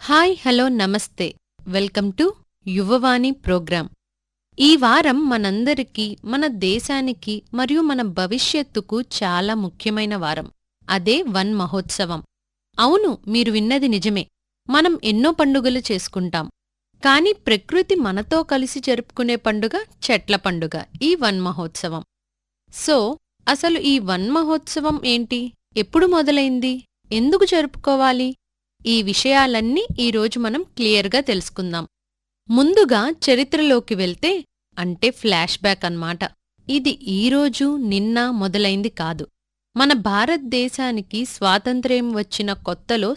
hi hello నమస్తే welcome to Yuvavani programme ఈ వారం మనందరికీ మన దేశానికి మరియు మన భవిష్యత్తుకు చాలా ముఖ్యమైన వారం అదే వన్ మహోత్సవం అవును మీరు విన్నది నిజమే మనం ఎన్నో పండుగలు చేసుకుంటాం కాని ప్రకృతి మనతో కలిసి జరుపుకునే పండుగ చెట్ల పండుగ ఈ వన్ మహోత్సవం సో అసలు ఈ వన్ మహోత్సవం ఏంటి ఎప్పుడు మొదలైంది ఎందుకు జరుపుకోవాలి ఈ విషయాలన్నీ ఈరోజు మనం క్లియర్గా తెలుసుకుందాం ముందుగా చరిత్రలోకి వెళ్తే అంటే ఫ్లాష్ బ్యాక్ అన్నమాట ఇది ఈరోజు నిన్న మొదలైంది కాదు మన భారతదేశానికి స్వాతంత్ర్యం వచ్చిన కొత్తలో